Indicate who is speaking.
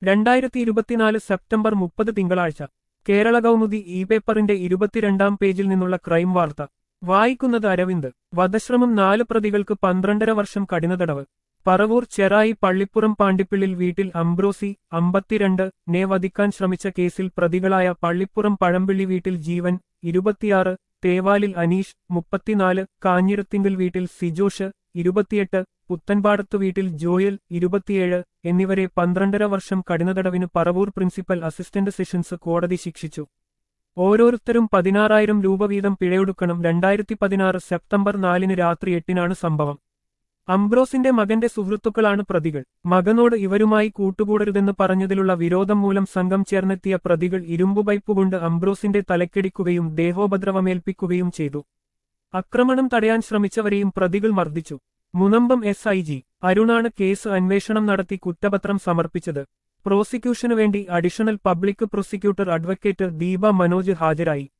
Speaker 1: രണ്ടായിരത്തി ഇരുപത്തിനാല് സെപ്റ്റംബർ മുപ്പത് തിങ്കളാഴ്ച കേരള കൗമുദി ഇ പേപ്പറിന്റെ ഇരുപത്തിരണ്ടാം പേജിൽ നിന്നുള്ള ക്രൈം വാർത്ത വായിക്കുന്നത് അരവിന്ദ് വധശ്രമം നാല് പ്രതികൾക്ക് പന്ത്രണ്ടര വർഷം കഠിനതടവ് പറവൂർ ചെറായി പള്ളിപ്പുറം പാണ്ടിപ്പിള്ളിൽ വീട്ടിൽ അംബ്രോസി അമ്പത്തിരണ്ട് നെ വധിക്കാൻ ശ്രമിച്ച കേസിൽ പ്രതികളായ പള്ളിപ്പുറം പഴമ്പിള്ളി വീട്ടിൽ ജീവൻ ഇരുപത്തിയാറ് തേവാലിൽ അനീഷ് മുപ്പത്തിനാല് കാഞ്ഞിരത്തിങ്കൽ വീട്ടിൽ സിജോഷ് ഇരുപത്തിയെട്ട് പുത്തൻപാടത്തു വീട്ടിൽ ജോയൽ ഇരുപത്തിയേഴ് എന്നിവരെ പന്ത്രണ്ടര വർഷം കഠിനതടവിന് പറവൂർ പ്രിൻസിപ്പൽ അസിസ്റ്റന്റ് സെഷൻസ് കോടതി ശിക്ഷിച്ചു ഓരോരുത്തരും പതിനാറായിരം രൂപ വീതം പിഴയൊടുക്കണം രണ്ടായിരത്തി പതിനാറ് സെപ്റ്റംബർ നാലിന് രാത്രി എട്ടിനാണ് സംഭവം അംബ്രോസിന്റെ മകന്റെ സുഹൃത്തുക്കളാണ് പ്രതികൾ മകനോട് ഇവരുമായി കൂട്ടുകൂടരുതെന്ന് പറഞ്ഞതിലുള്ള വിരോധം മൂലം സംഘം ചേർന്നെത്തിയ പ്രതികൾ ഇരുമ്പു പൈപ്പുകൊണ്ട് അംബ്രോസിന്റെ തലക്കടിക്കുകയും ദേഹോപദ്രവമേൽപ്പിക്കുകയും ചെയ്തു ആക്രമണം തടയാൻ ശ്രമിച്ചവരെയും പ്രതികൾ മർദ്ദിച്ചു മുനമ്പം എസ് ഐ ജി അരുണാണ് കേസ് അന്വേഷണം നടത്തി കുറ്റപത്രം സമർപ്പിച്ചത് പ്രോസിക്യൂഷനു വേണ്ടി additional public prosecutor advocate Deepa Manoj ഹാജരായി